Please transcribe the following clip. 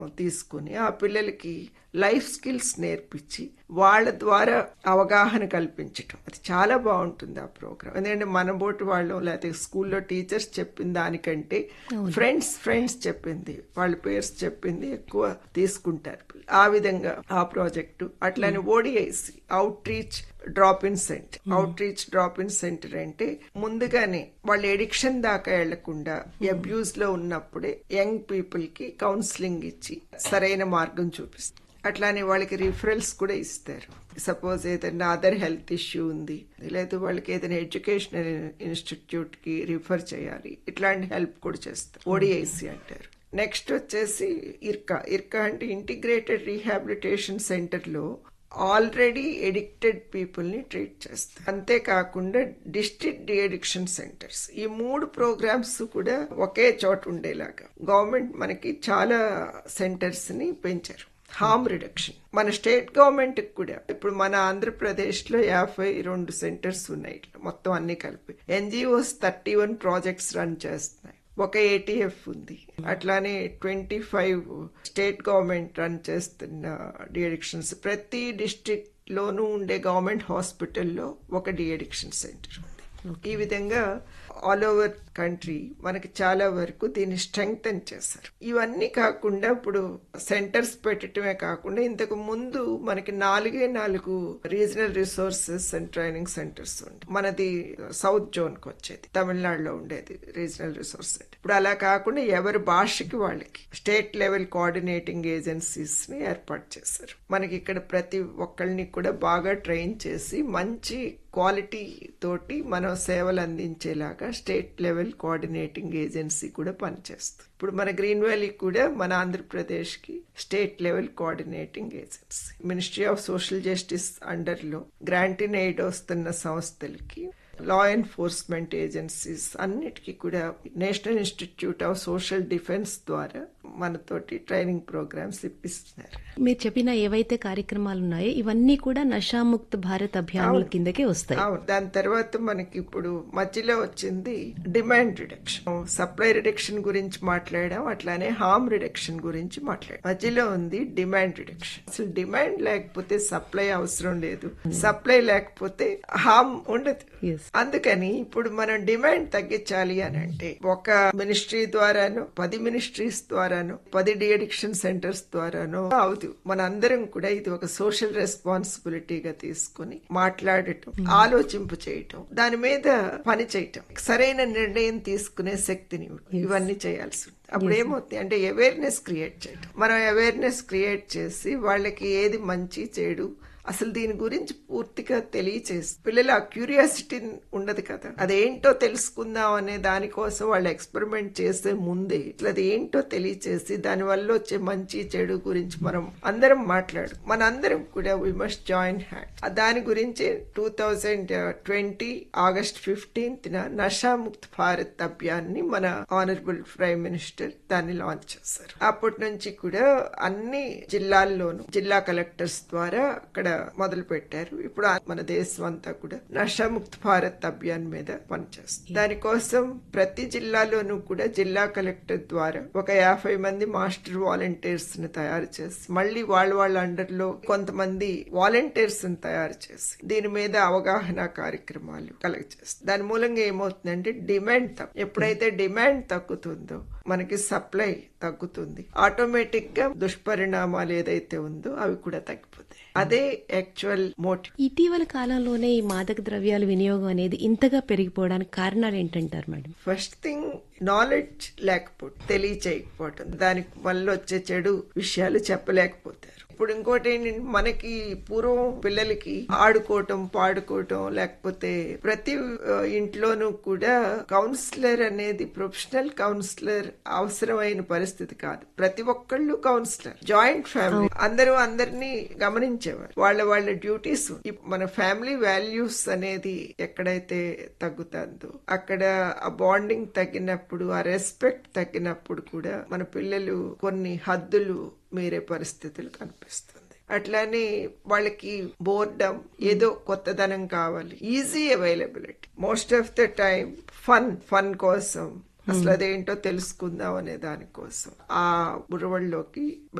తీసుకుని ఆ పిల్లలకి లైఫ్ స్కిల్స్ నేర్పించి వాళ్ళ ద్వారా అవగాహన కల్పించటం అది చాలా బాగుంటుంది ఆ ప్రోగ్రామ్ ఎందుకంటే మన బోటి వాళ్ళు లేకపోతే స్కూల్లో టీచర్స్ చెప్పిన దానికంటే ఫ్రెండ్స్ ఫ్రెండ్స్ చెప్పింది వాళ్ళ పేర్స్ చెప్పింది ఎక్కువ తీసుకుంటారు ఆ విధంగా ఆ ప్రాజెక్టు అట్లానే ODIC outreach drop in centre outreach drop in centre అంటే ముందుగానే వాళ్ళు ఎడిక్షన్ దాకా వెళ్లకుండా అబ్యూస్ లో ఉన్నప్పుడే యంగ్ పీపుల్ కి కౌన్సిలింగ్ ఇచ్చి సరైన మార్గం చూపిస్తారు అట్లానే వాళ్ళకి రిఫరల్స్ కూడా ఇస్తారు సపోజ్ ఏదైనా అదర్ హెల్త్ ఇష్యూ ఉంది లేదా వాళ్ళకి ఏదైనా ఎడ్యుకేషనల్ ఇన్స్టిట్యూట్ కి రిఫర్ చేయాలి ఇట్లాంటి హెల్ప్ కూడా చేస్తారు ఓడిఐసి అంటారు నెక్స్ట్ వచ్చేసి ఇర్కా ఇర్కా అంటే ఇంటిగ్రేటెడ్ రీహాబిలిటేషన్ సెంటర్ లో ఆల్రెడీ ఎడిక్టెడ్ పీపుల్ ని ట్రీట్ చేస్తారు అంతేకాకుండా డిస్ట్రిక్ట్ డి అడిక్షన్ సెంటర్స్ ఈ మూడు ప్రోగ్రామ్స్ కూడా ఒకే చోట ఉండేలాగా గవర్నమెంట్ మనకి చాలా సెంటర్స్ ని పెంచారు హార్మ్ రిడక్షన్ మన స్టేట్ గవర్నమెంట్ కూడా ఇప్పుడు మన ఆంధ్రప్రదేశ్ లో యాభై రెండు సెంటర్స్ ఉన్నాయి మొత్తం అన్ని కలిపి NGOs thirty one projects run చేస్తున్నాయి ఒక ఏటీఎఫ్ ఉంది అట్లానే twenty five state government run చేస్తున్న డిఅడిక్షన్స్ ప్రతి డిస్ట్రిక్ట్ లోనూ ఉండే గవర్నమెంట్ హాస్పిటల్లో ఒక డిఅడిక్షన్ సెంటర్ ఉంది ఈ విధంగా ఆల్ ఓవర్ కంట్రీ మనకి చాలా వరకు దీన్ని స్ట్రెంగ్తన్ చేశారు ఇవన్నీ కాకుండా ఇప్పుడు సెంటర్స్ పెట్టడమే కాకుండా ఇంతకు ముందు మనకి నాలుగే నాలుగు regional resources and training centres ఉండే మనది సౌత్ జోన్ కి వచ్చేది తమిళనాడులో ఉండేది రీజనల్ రిసోర్స్ సెంటర్ ఇప్పుడు అలా కాకుండా ఎవరి భాషకి వాళ్ళకి స్టేట్ లెవెల్ కోఆర్డినేటింగ్ ఏజెన్సీస్ ని ఏర్పాటు చేశారు మనకి ఇక్కడ ప్రతి ఒక్కళ్ళని కూడా బాగా ట్రైన్ చేసి మంచి క్వాలిటీ తోటి మనం సేవలు అందించేలాగా స్టేట్ లెవెల్ కోఆర్డినేటింగ్ ఏజెన్సీ కూడా పనిచేస్తుంది ఇప్పుడు మన గ్రీన్ వ్యాలీ కూడా మన ఆంధ్రప్రదేశ్ కి state level coordinating agency ministry of social justice under లో గ్రాంట్ ఇన్ ఎయిడ్ వస్తున్న సంస్థలకి లా ఎన్ఫోర్స్మెంట్ ఏజెన్సీస్ అన్నిటికీ కూడా national institute of social defence ద్వారా మనతోటి ట్రైనింగ్ ప్రోగ్రామ్స్ ఇప్పిస్తున్నారు మీరు చెప్పిన ఏవైతే కార్యక్రమాలు ఉన్నాయో ఇవన్నీ కూడా నషాముక్త భారత్ అభియాన్ కిందకే వస్తాయి అవును దాని తర్వాత మనకి ఇప్పుడు మధ్యలో వచ్చింది డిమాండ్ రిడక్షన్ సప్లై రిడక్షన్ గురించి మాట్లాడాం అట్లానే హార్మ్ రిడక్షన్ గురించి మాట్లాడాం మధ్యలో ఉంది డిమాండ్ రిడక్షన్ అసలు డిమాండ్ లేకపోతే సప్లై అవసరం లేదు సప్లై లేకపోతే హార్మ్ ఉండదు Yes. అందుకని ఇప్పుడు మనం డిమాండ్ తగ్గించాలి అని అంటే ఒక మినిస్ట్రీ ద్వారాను పది మినిస్ట్రీస్ ద్వారాను పది డిఅడిక్షన్ సెంటర్స్ ద్వారాను అవుతు మన అందరం కూడా ఇది ఒక సోషల్ రెస్పాన్సిబిలిటీగా తీసుకుని మాట్లాడటం ఆలోచింపు చేయటం దాని మీద పని చేయటం సరైన నిర్ణయం తీసుకునే శక్తిని ఇవ్వడం. ఇవన్నీ చేయాల్సి ఉంటుంది అప్పుడు ఏమవుతుంది అంటే అవేర్నెస్ క్రియేట్ చేయటం మనం అవేర్నెస్ క్రియేట్ చేసి వాళ్ళకి ఏది మంచి చెడు అసలు దీని గురించి పూర్తిగా తెలియచేసి పిల్లలు ఆ క్యూరియాసిటీ ఉండదు కదా అదేంటో తెలుసుకుందాం అనే దానికోసం వాళ్ళు ఎక్స్పెరిమెంట్ చేసే ముందే అసలు అది ఏంటో తెలియచేసి దాని వల్ల వచ్చే మంచి చెడు గురించి మనం అందరం మాట్లాడు మన అందరం కూడా వి మస్ట్ జాయిన్ హ్యాండ్ దాని గురించి two thousand twenty August fifteenth Nasha Mukt Bharat అభియాన్ని మన ఆనరబుల్ ప్రైమ్ మినిస్టర్ దాన్ని లాంచ్ చేశారు అప్పటి నుంచి కూడా అన్ని జిల్లాల్లోనూ జిల్లా కలెక్టర్స్ ద్వారా అక్కడ మొదలు పెట్టారు ఇప్పుడు ఆ- మన దేశం అంతా కూడా నషాముక్త్ భారత్ అభియాన్ మీద పనిచేస్తుంది దానికోసం ప్రతి జిల్లాలోనూ కూడా జిల్లా కలెక్టర్ ద్వారా ఒక యాభై మంది మాస్టర్ వాలంటీర్స్ ని తయారు చేసి మళ్ళీ వాళ్ళ వాళ్ళ అండర్ లో కొంతమంది వాలంటీర్స్ ని తయారు చేసి దీని మీద అవగాహన కార్యక్రమాలు కలెక్ట్ చేస్తారు దాని మూలంగా ఏమవుతుందంటే డిమాండ్ తగ్గు ఎప్పుడైతే డిమాండ్ తగ్గుతుందో మనకి సప్లై తగ్గుతుంది ఆటోమేటిక్ గా దుష్పరిణామాలు ఏదైతే ఉందో అవి కూడా తగ్గిపోతాయి అదే యాక్చువల్ మోటివ్ ఇటీవల కాలంలోనే ఈ మాదక ద్రవ్యాల వినియోగం అనేది ఇంతగా పెరిగిపోవడానికి కారణాలు ఏంటంటారు మేడం ఫస్ట్ థింగ్ నాలెడ్జ్ లేకపోవడం తెలియచేయకపోవటం దాని వల్ల వచ్చే చెడు విషయాలు చెప్పలేకపోతారు ఇప్పుడు ఇంకోటి ఏంటంటే మనకి పూర్వం పిల్లలకి ఆడుకోవటం పాడుకోవటం లేకపోతే ప్రతి ఆ, ఇంట్లోనూ కూడా కౌన్సిలర్ అనేది ప్రొఫెషనల్ కౌన్సిలర్ అవసరమైన పరిస్థితి కాదు ప్రతి ఒక్కళ్ళు కౌన్సిలర్ జాయింట్ ఫ్యామిలీ అందరూ అందరినీ గమనించేవారు వాళ్ళ వాళ్ళ డ్యూటీస్ మన ఫ్యామిలీ వాల్యూస్ అనేది ఎక్కడైతే తగ్గుతుందో అక్కడ ఆ బాండింగ్ తగ్గినప్పుడు ఆ రెస్పెక్ట్ తగ్గినప్పుడు కూడా మన పిల్లలు కొన్ని హద్దులు మీరే పరిస్థితులు కనిపిస్తుంది అట్లానే వాళ్ళకి బోర్డమ్ ఏదో కొత్తదనం కావాలి easy availability most of the time fun fun కోసం అసలు అదేంటో తెలుసుకుందాం అనే దానికోసం ఆ బురవల్లోకి